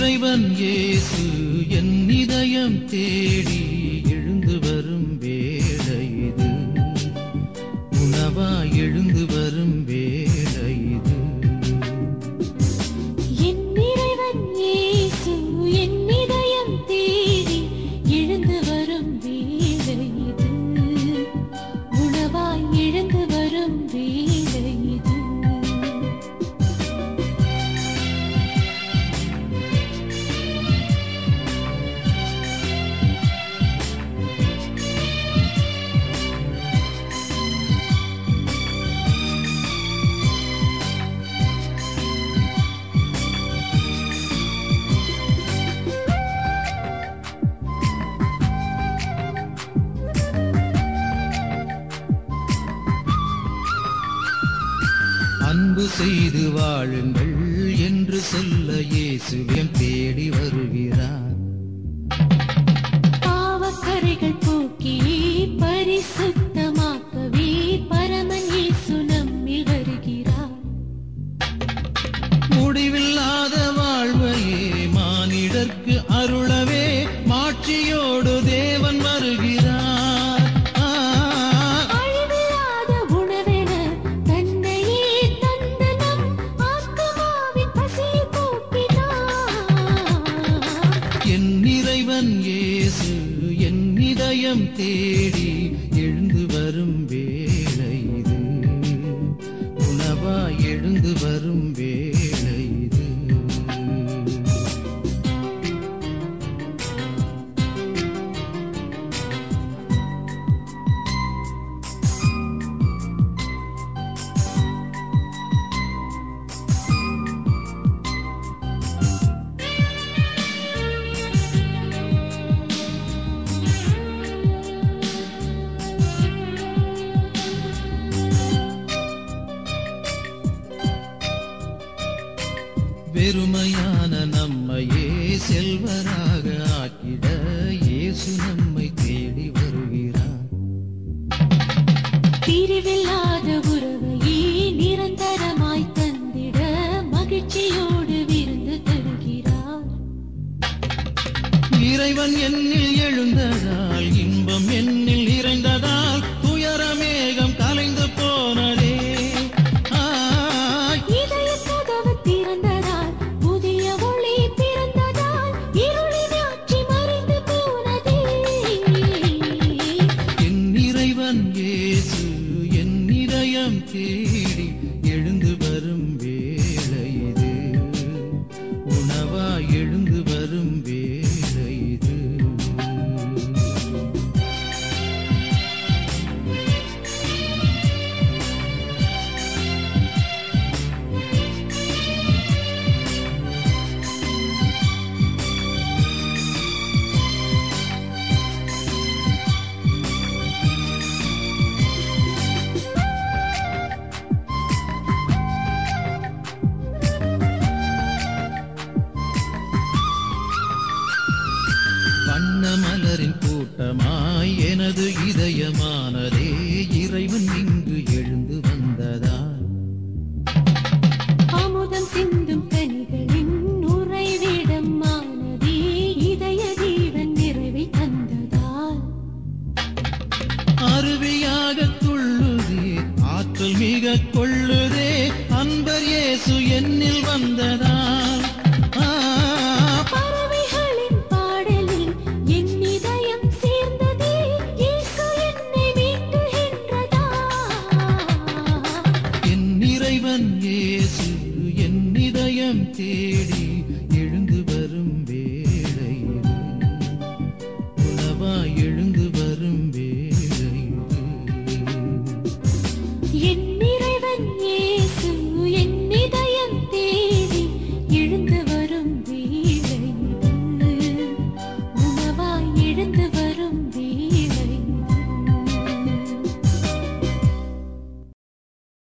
இறைவன் இயேசு என் இதயம் தேடி எழுந்து வரும் வேளை இது உணவா எழுந்து வரும் வேளை இது என் இறைவன் இயேசு என் இதயம் தேடி எழுந்து வரும் வேளை இது உணவாய் எழுந்து வரும் வேளை இது அன்பு செய்து வாழுங்கள் என்று சொல்ல இயேசுவியம் தேடி வருகிறார் பாவக்கரைகள் போக்கி பரிசுத்தமாக்கவே பரமன் இயேசு நம்மில் வருகிறார் முடிவில்லாத வாழ்வையே மானிடர்க்கு அருளவே மாட்சியோடு தேவன் வருகிறார் ஆ, அழிவில்லாத உணவென தன்னையே தந்த நம் ஆத்மாவின் பசியை போக்கினார் என் இறைவன் இயேசு என் இதயம் தேடி எழுந்து வரும் வேளை இது உணவா எழுந்து வரும் வேளை இது வெறுமையான நம்மையே செல்வராக ஆக்கிட இயேசு நம்மை தேடி வருகிறார் பிரிவில்லாத உறவையே நிரந்தரமாய் தந்திட மகிழ்ச்சியோடு விருந்து தருகிறார் இறைவன் என்னில் எழுந்ததால் இன்பம் என்னில் நிறைந்ததால் துயரமேகம் கலைந்து போனதே ஆ, இதய கதவு திறந்ததால் புதிய ஒளி பிறந்ததால் இருளின் ஆட்சி மறைந்து போனதே என் இறைவன் இயேசு என் இதயம் தேடி எழுந்து வரும் வேளை இது உணவா எழுந்து வரும் வேளை இது வண்ண மலரின் கூட்டமாய் எனது இதயமானதே இறைவன் இங்கு எழுந்து வந்ததால் அமுதம் சிந்தும்